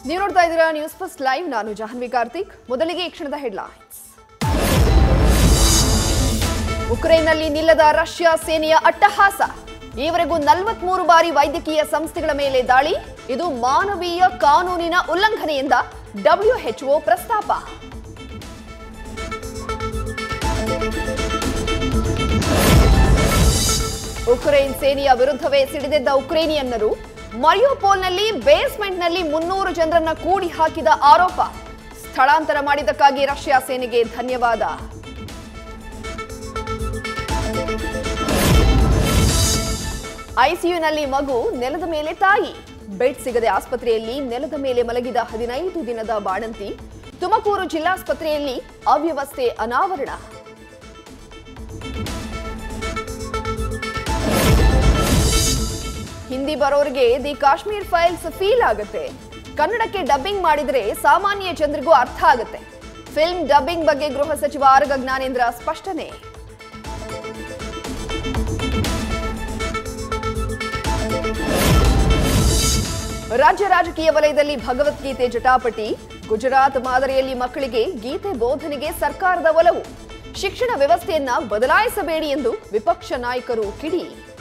ನೀವು ನೋಡ್ತಾ ಇದ್ದೀರಾ ನ್ಯೂಸ್ ಫಸ್ಟ್ ಲೈವ್ ನಾನು ಜಾಹ್ನವಿ ಕಾರ್ತಿಕ್ ಮೊದಲಿಗೆ ಈ ಕ್ಷಣದ ಹೆಡ್ಲೈನ್ಸ್ ಉಕ್ರೇನ್ನಲ್ಲಿ ನಿಲ್ಲದ ರಷ್ಯಾ ಸೇನೆಯ ಅಟ್ಟಹಾಸ ಈವರೆಗೂ ನಲವತ್ಮೂರು ಬಾರಿ ವೈದ್ಯಕೀಯ ಸಂಸ್ಥೆಗಳ ಮೇಲೆ ದಾಳಿ ಇದು ಮಾನವೀಯ ಕಾನೂನಿನ ಉಲ್ಲಂಘನೆಯಿಂದ ಡಬ್ಲ್ಯೂಎಚ್ಒ ಪ್ರಸ್ತಾಪ ಉಕ್ರೇನ್ ಸೇನೆಯ ವಿರುದ್ಧವೇ ಸಿಡಿದೆದ್ದ ಉಕ್ರೇನಿಯನ್ನರು ಮರಿಯೋಪೋಲ್ನಲ್ಲಿ ಬೇಸ್ಮೆಂಟ್ನಲ್ಲಿ ಮುನ್ನೂರು ಜನರನ್ನ ಕೂಡಿ ಹಾಕಿದ ಆರೋಪ ಸ್ಥಳಾಂತರ ಮಾಡಿದ್ದಕ್ಕಾಗಿ ರಷ್ಯಾ ಸೇನೆಗೆ ಧನ್ಯವಾದ ಐಸಿಯುನಲ್ಲಿ ಮಗು ನೆಲದ ಮೇಲೆ ತಾಯಿ ಬೆಡ್ ಸಿಗದೆ ಆಸ್ಪತ್ರೆಯಲ್ಲಿ ನೆಲದ ಮೇಲೆ ಮಲಗಿದ ಹದಿನೈದು ದಿನದ ಬಾಣಂತಿ ತುಮಕೂರು ಜಿಲ್ಲಾಸ್ಪತ್ರೆಯಲ್ಲಿ ಅವ್ಯವಸ್ಥೆ ಅನಾವರಣ ಹಿಂದಿ ಬರೋರಿಗೆ ದಿ ಕಾಶ್ಮೀರ್ ಫೈಲ್ಸ್ ಫೀಲ್ ಆಗುತ್ತೆ ಕನ್ನಡಕ್ಕೆ ಡಬ್ಬಿಂಗ್ ಮಾಡಿದ್ರೆ ಸಾಮಾನ್ಯ ಜನರಿಗೂ ಅರ್ಥ ಆಗುತ್ತೆ ಫಿಲ್ಮ್ ಡಬ್ಬಿಂಗ್ ಬಗ್ಗೆ ಗೃಹ ಸಚಿವ ಆರಗ ಜ್ಞಾನೇಂದ್ರ ಸ್ಪಷ್ಟನೆ ರಾಜ್ಯ ರಾಜಕೀಯ ವಲಯದಲ್ಲಿ ಭಗವದ್ಗೀತೆ ಜಟಾಪಟಿ ಗುಜರಾತ್ ಮಾದರಿಯಲ್ಲಿ ಮಕ್ಕಳಿಗೆ ಗೀತೆ ಬೋಧನೆಗೆ ಸರ್ಕಾರದ ಒಲವು ಶಿಕ್ಷಣ ವ್ಯವಸ್ಥೆಯನ್ನ ಬದಲಾಯಿಸಬೇಡಿ ಎಂದು ವಿಪಕ್ಷ ನಾಯಕರು ಕಿಡಿ